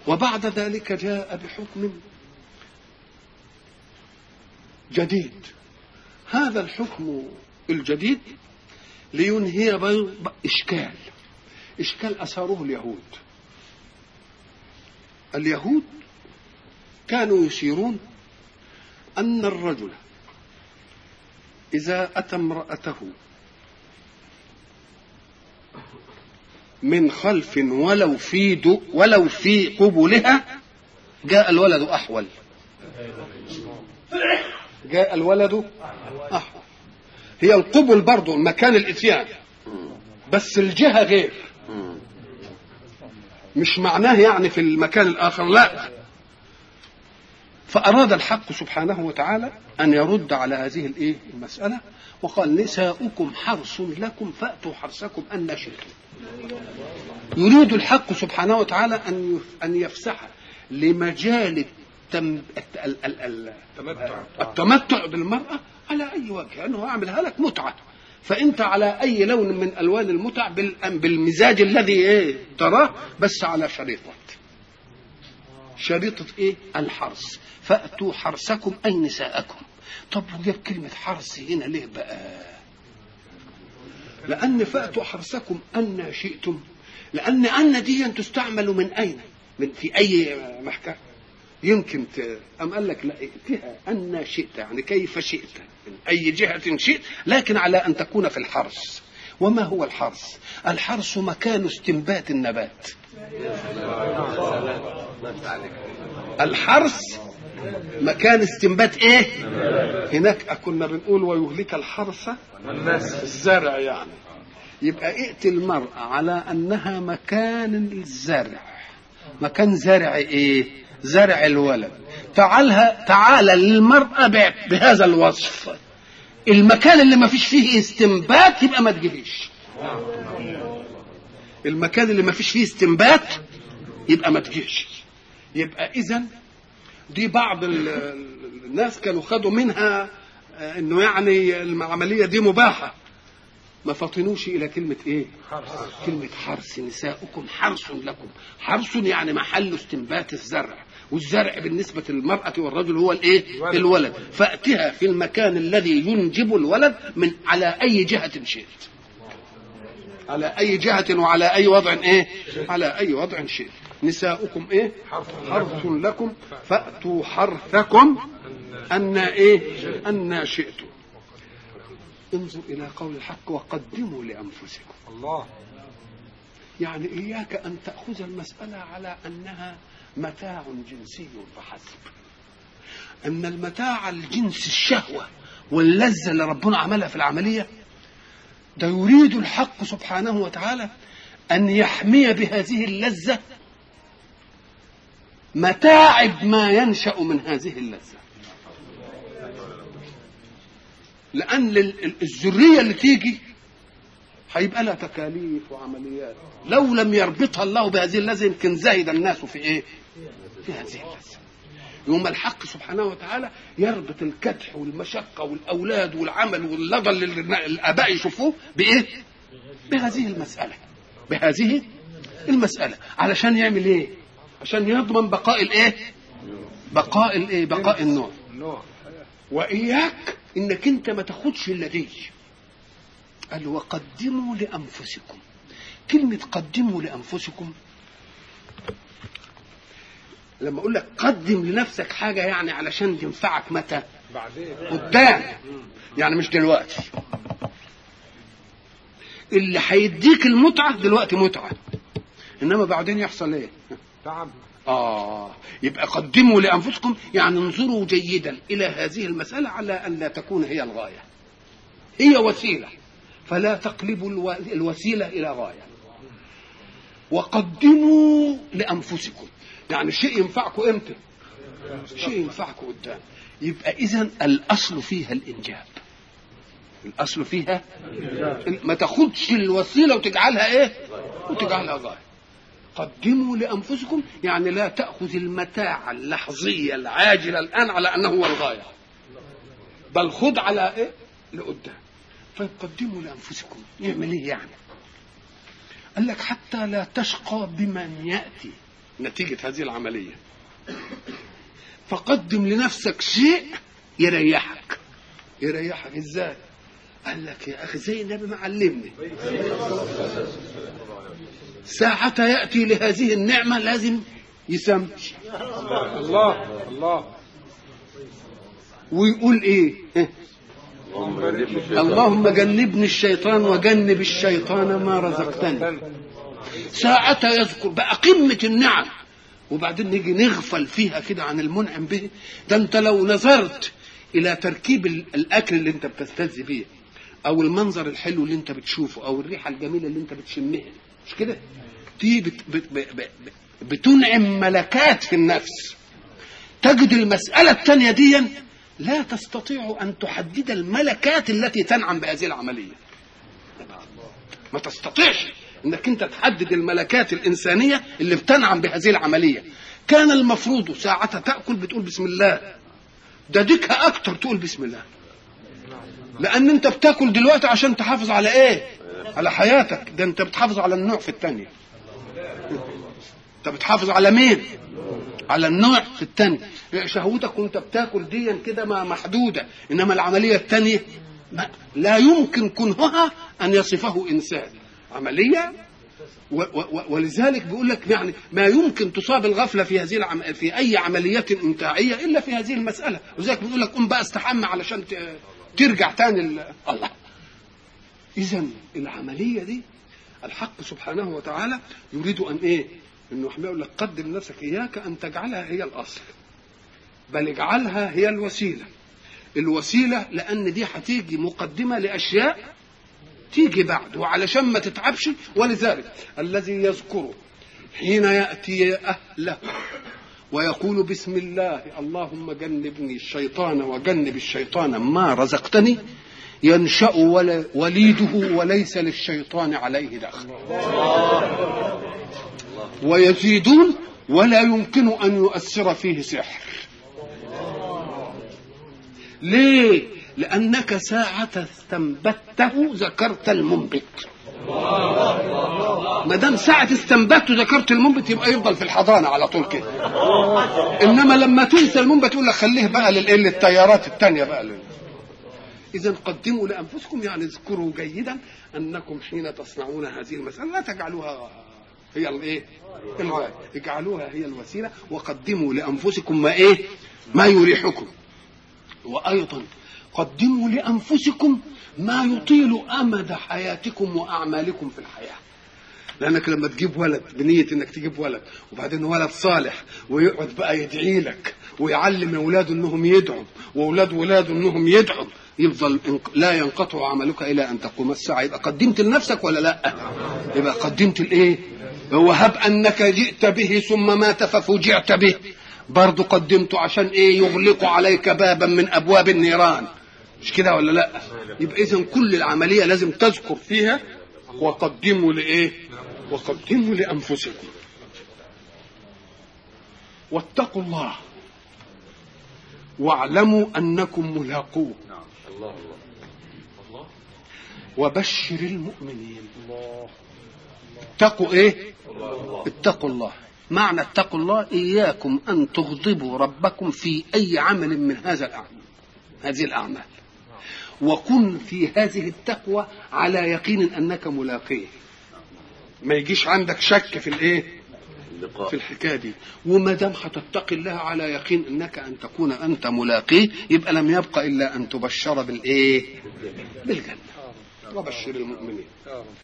وبعد ذلك جاء بحكم جديد هذا الحكم الجديد لينهي بي- إشكال إشكال أثاره اليهود اليهود كانوا يشيرون أن الرجل إذا أتى امرأته من خلف ولو في دو ولو في قبلها جاء الولد أحول جاء الولد أحول هي القبل برضه مكان الإتيان بس الجهة غير مش معناه يعني في المكان الآخر لا فأراد الحق سبحانه وتعالى أن يرد على هذه الإيه المسألة وقال نساؤكم حرث لكم فأتوا حرثكم أن شئتم يريد الحق سبحانه وتعالى أن يف- أن يفسح لمجال التم... الت- ال- ال- ال- التمتع بالمرأة على أي وجه أنه أعملها لك متعة فأنت على أي لون من ألوان المتع بال- بالمزاج الذي إيه تراه بس على شريطة شريطة إيه الحرث فأتوا حرثكم أي نساءكم طب وجاب كلمة حرث هنا ليه بقى لأن فأتوا حرثكم أن شئتم لأن أن دي تستعمل من أين من في أي محكمة يمكن ت... أم قال لك لا ائتها أن شئت يعني كيف شئت من أي جهة شئت لكن على أن تكون في الحرث وما هو الحرث الحرث مكان استنبات النبات الحرث مكان استنبات ايه هناك كنا بنقول ويهلك الحرث الزرع يعني يبقى ائت المرأة على أنها مكان الزرع مكان زرع إيه زرع الولد تعالها تعال للمرأة ب- بهذا الوصف المكان اللي ما فيش فيه استنبات يبقى ما تجيش المكان اللي ما فيش فيه استنبات يبقى ما تجيش يبقى إذا دي بعض ال- ال- الناس كانوا خدوا منها آه، انه يعني العمليه دي مباحه ما فطنوش الى كلمه ايه كلمه حرث نساؤكم حرث لكم حرث يعني محل استنبات الزرع والزرع بالنسبة للمرأة والرجل هو الايه؟ الولد فأتها في المكان الذي ينجب الولد من على أي جهة شئت على أي جهة وعلى أي وضع ايه؟ على أي وضع شئت نساؤكم ايه؟ حرث لكم فأتوا حرثكم أن ايه؟ أن شئتم انظر إلى قول الحق وقدموا لأنفسكم الله يعني إياك أن تأخذ المسألة على أنها متاع جنسي فحسب أن المتاع الجنس الشهوة واللذة اللي ربنا عملها في العملية ده يريد الحق سبحانه وتعالى أن يحمي بهذه اللذة متاعب ما ينشأ من هذه اللذة لأن ال- ال- الذرية اللي تيجي هيبقى لها تكاليف وعمليات لو لم يربطها الله بهذه اللذة يمكن زهد الناس في ايه في هذه اللذة يوم الحق سبحانه وتعالى يربط الكدح والمشقة والأولاد والعمل واللظى اللي الآباء يشوفوه بإيه بهذه المسألة بهذه المسألة علشان يعمل إيه عشان يضمن بقاء الإيه بقاء الإيه بقاء النوع النور وإياك إنك أنت ما تاخدش إلا دي قال وقدموا لأنفسكم كلمة قدموا لأنفسكم لما أقول لك قدم لنفسك حاجة يعني علشان تنفعك متى بعدين قدام يعني مش دلوقتي اللي هيديك المتعة دلوقتي متعة إنما بعدين يحصل إيه تعب آه يبقى قدموا لأنفسكم يعني انظروا جيدا إلى هذه المسألة على أن لا تكون هي الغاية هي وسيلة فلا تقلبوا الو- الوسيلة إلى غاية وقدموا لأنفسكم يعني شيء ينفعكم إمتى شيء ينفعكم قدام يبقى إذا الأصل فيها الإنجاب الأصل فيها ما تاخدش الوسيلة وتجعلها إيه وتجعلها غاية قدموا لانفسكم يعني لا تاخذ المتاع اللحظيه العاجله الان على انه هو الغايه بل خذ على ايه لقدام طيب قدموا لانفسكم يعمل ايه يعني قال لك حتى لا تشقى بمن ياتي نتيجة هذه العملية فقدم لنفسك شيء يريحك يريحك ازاي قال لك يا اخي زي النبي ما علمني ساعة يأتي لهذه النعمة لازم يسمي الله الله ويقول ايه اللهم جنبني الشيطان وجنب الشيطان ما رزقتني ساعة يذكر بقى قمة النعم وبعدين نيجي نغفل فيها كده عن المنعم به ده انت لو نظرت الى تركيب ال- الاكل اللي انت بتستلذ بيه او المنظر الحلو اللي انت بتشوفه او الريحه الجميله اللي انت بتشمها مش كده دي بت بت بت بت بتنعم ملكات في النفس تجد المساله الثانيه دي لا تستطيع ان تحدد الملكات التي تنعم بهذه العمليه ما تستطيعش انك انت تحدد الملكات الانسانيه اللي بتنعم بهذه العمليه كان المفروض ساعة تأكل بتقول بسم الله ده ديكها أكتر تقول بسم الله لأن أنت بتاكل دلوقتي عشان تحافظ على إيه؟ على حياتك ده أنت بتحافظ على النوع في الثانية أنت بتحافظ على مين؟ على النوع في الثانية شهوتك وأنت بتاكل دي كده ما محدودة إنما العملية الثانية ما لا يمكن كنهها أن يصفه إنسان عملية و و ولذلك بيقول لك يعني ما يمكن تصاب الغفله في هذه العم... في اي عمليه امتاعيه الا في هذه المساله ولذلك بيقول لك قوم بقى استحمى علشان ت... ترجع تاني ال... الله اذا العمليه دي الحق سبحانه وتعالى يريد ان ايه انه احنا يقول لك قدم نفسك اياك ان تجعلها هي الاصل بل اجعلها هي الوسيله الوسيله لان دي هتيجي مقدمه لاشياء تيجي بعد وعلشان ما تتعبش ولذلك الذي يذكر حين يأتي أهله ويقول بسم الله اللهم جنبني الشيطان وجنب الشيطان ما رزقتني ينشأ ولا وليده وليس للشيطان عليه دخل ويزيدون ولا يمكن أن يؤثر فيه سحر ليه لأنك ساعة استنبته ذكرت المنبت ما دام ساعة استنبته ذكرت المنبت يبقى يفضل في الحضانة على طول كده إنما لما تنسى المنبت يقول لك خليه بقى للإيه للتيارات التانية بقى لل... إذا قدموا لأنفسكم يعني اذكروا جيدا أنكم حين تصنعون هذه المسألة لا تجعلوها هي الإيه؟ الغاية اجعلوها هي الوسيلة وقدموا لأنفسكم ما إيه؟ ما يريحكم وأيضا قدموا لانفسكم ما يطيل امد حياتكم واعمالكم في الحياه لانك لما تجيب ولد بنيه انك تجيب ولد وبعدين ولد صالح ويقعد بقى يدعي لك ويعلم اولاده انهم يدعوا واولاد ولاده انهم يدعوا يفضل لا ينقطع عملك الى ان تقوم الساعه يبقى قدمت لنفسك ولا لا؟ يبقى قدمت الايه؟ وهب انك جئت به ثم مات ففوجعت به برضه قدمته عشان ايه يغلق عليك بابا من ابواب النيران مش كده ولا لا يبقى اذا كل العمليه لازم تذكر فيها وقدموا لايه وقدموا لانفسكم واتقوا الله واعلموا انكم ملاقوه وبشر المؤمنين اتقوا ايه اتقوا الله معنى اتقوا الله اياكم ان تغضبوا ربكم في اي عمل من هذا الاعمال هذه الاعمال وكن في هذه التقوى على يقين انك ملاقيه ما يجيش عندك شك في الايه في الحكايه دي وما دام هتتقي الله على يقين انك ان تكون انت ملاقيه يبقى لم يبق الا ان تبشر بالايه بالجنه وبشر المؤمنين